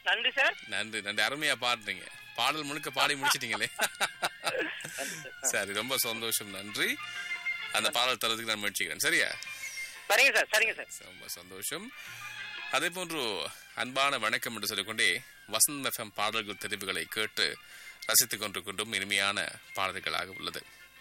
நன்றி சார் நன்றி நன்றி அருமையா பாடுறீங்க பாடல் முழுக்க பாடி முடிச்சிட்டீங்களே சரி ரொம்ப சந்தோஷம் நன்றி அந்த பாடல் தரதுக்கு நான் முயற்சிக்கிறேன் சரியா சரிங்க சார் சரிங்க சார் ரொம்ப சந்தோஷம் அதே போன்று அன்பான வணக்கம் என்று சொல்லிக்கொண்டே வசந்த் எஃப்எம் பாடல்கள் தெரிவுகளை கேட்டு ரசித்துக் கொண்டிருக்கின்றும் இனிமையான பாடல்களாக உள்ளது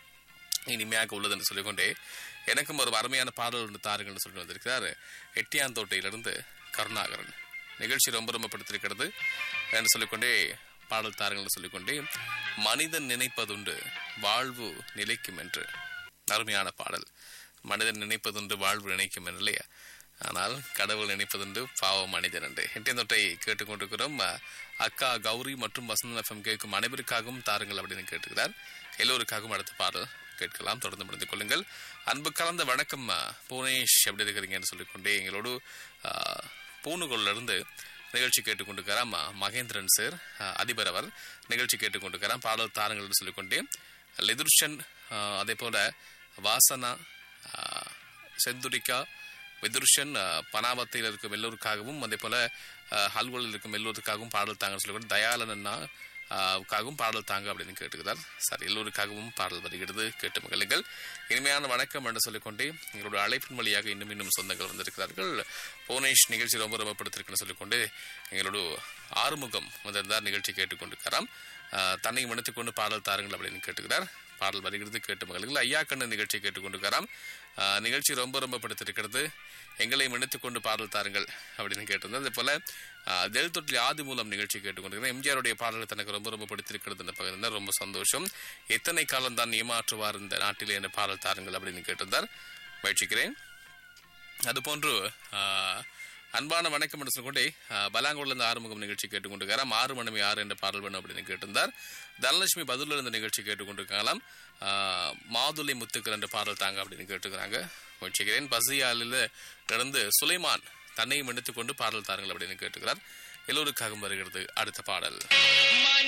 இனிமையாக உள்ளது என்று சொல்லிக்கொண்டே எனக்கும் ஒரு அருமையான பாடல் ஒன்று தாருங்கள் என்று சொல்லி வந்திருக்கிறார் எட்டியாந்தோட்டையிலிருந்து கருணாகரன் நிகழ்ச்சி ரொம்ப ரொம்ப பிடித்திருக்கிறது என்று சொல்லிக்கொண்டே பாடல் தாருங்கள் என்று சொல்லிக்கொண்டே மனிதன் நினைப்பதுண்டு வாழ்வு நிலைக்கும் என்று அருமையான பாடல் மனிதன் நினைப்பதுண்டு வாழ்வு நினைக்கும் என்று இல்லையா ஆனால் கடவுள் நினைப்பதுண்டு பாவம் மனிதன் என்று எட்டியந்தொட்டை கேட்டுக்கொண்டிருக்கிறோம் அஹ், அக்கா கௌரி மற்றும் வசந்தன் எஃப்எம் கேட்கும் அனைவருக்காகவும் தாருங்கள் அப்படின்னு கேட்டுக்கிறார் எல்லோருக்காகவும் அடுத்த பாடல் கேட்கலாம் தொடர்ந்து முடிந்து கொள்ளுங்கள் அன்பு கலந்த வணக்கம் அஹ், புவனேஷ் எப்படி இருக்கிறீங்கன்னு சொல்லிக்கொண்டே எங்களோடு அஹ், பூணுகோல்ல இருந்து நிகழ்ச்சி கேட்டுக்கொண்டிருக்கிறார் ம- மகேந்திரன் சார் அஹ், அதிபர் அவர் நிகழ்ச்சி கேட்டுக்கொண்டிருக்கிறார் பாடல் தாருங்கள் என்று சொல்லிக்கொண்டே லிதுர்ஷன் அஹ், அதே போல வாசனா அஹ், செந்துரிக்கா விதுர்ஷன் அஹ், பனாவத்தில் இருக்கும் எல்லோருக்காகவும் அதே போல அஹ், ஹல்கோலில் இருக்கும் எல்லோருக்காகவும் பாடல் தாங்கன்னு சொல்லிக்கொண்டு தயாளனா க்காகவும் பாடல் தாங்க அப்படின்னு கேட்டுக்கிறார் சரி எல்லோருக்காகவும் பாடல் வருகிறது கேட்டு மகிழுங்கள் இனிமையான வணக்கம் என்று சொல்லிக்கொண்டே எங்களோட அழைப்பின் வழியாக இன்னும் இன்னும் சொந்தங்கள் வந்திருக்கிறார்கள் புவனேஷ் நிகழ்ச்சி ரொம்ப ரொம்ப படுத்திருக்குன்னு சொல்லிக்கொண்டு எங்களோட ஆறுமுகம் வந்திருந்தார் நிகழ்ச்சி கேட்டுக்கொண்டிருக்கிறார் அஹ், தன்னை மன்னித்துக் கொண்டு பாடல் தாருங்கள் அப்படின்னு கேட்டுக்கிறார் பாடல் வருகிறது கேட்டு மகளுங்கள் ஐயா கண்ணு நிகழ்ச்சி கேட்டுக்கொண்டிருக்கிறார் அஹ், நிகழ்ச்சி ரொம்ப ரொம்ப படுத்திருக்கிறது எங்களை மன்னித்துக் கொண்டு பாடல் தாருங்கள் அப்படின்னு கேட்டிருந்தார் அதே போல அஹ், தெல் தொட்டில் ஆதி மூலம் நிகழ்ச்சி கேட்டுக்கொண்டிருக்கிறேன் எம்ஜிஆருடைய பாடல்கள் தனக்கு ரொம்ப ரொம்ப பிடித்திருக்கிறது என்று பகிர்ந்தார் ரொம்ப சந்தோஷம் எத்தனை காலம் தான் ஏமாற்றுவார் இந்த நாட்டிலே என்ற பாடல் தாருங்கள் அப்படின்னு கேட்டிருந்தார் முயற்சிக்கிறேன் அதுபோன்று ஆஹ், அன்பான வணக்கம் என்று சொல்லிக்கொண்டே ஆஹ், பலாங்கூர்ல இருந்து ஆறுமுகம் நிகழ்ச்சி கேட்டுக்கொண்டிருக்கிறார் ஆறு மணி ஆறு என்ற பாடல் வேணும் அப்படின்னு கேட்டிருந்தார் தனலட்சுமி பதிலில் இருந்த நிகழ்ச்சி கேட்டுக்கொண்டிருக்கலாம் ஆஹ், மாதுளை முத்துக்கள் என்ற பாடல் தாங்க அப்படின்னு கேட்டுக்கிறாங்க முயற்சிக்கிறேன் பசியாலில் இருந்து சுலைமான் தன்னையும் எடுத்துக்கொண்டு பாடல் தாருங்கள் அப்படின்னு கேட்டுக்கிறார் எல்லோருக்காகவும் வருகிறது அடுத்த பாடல்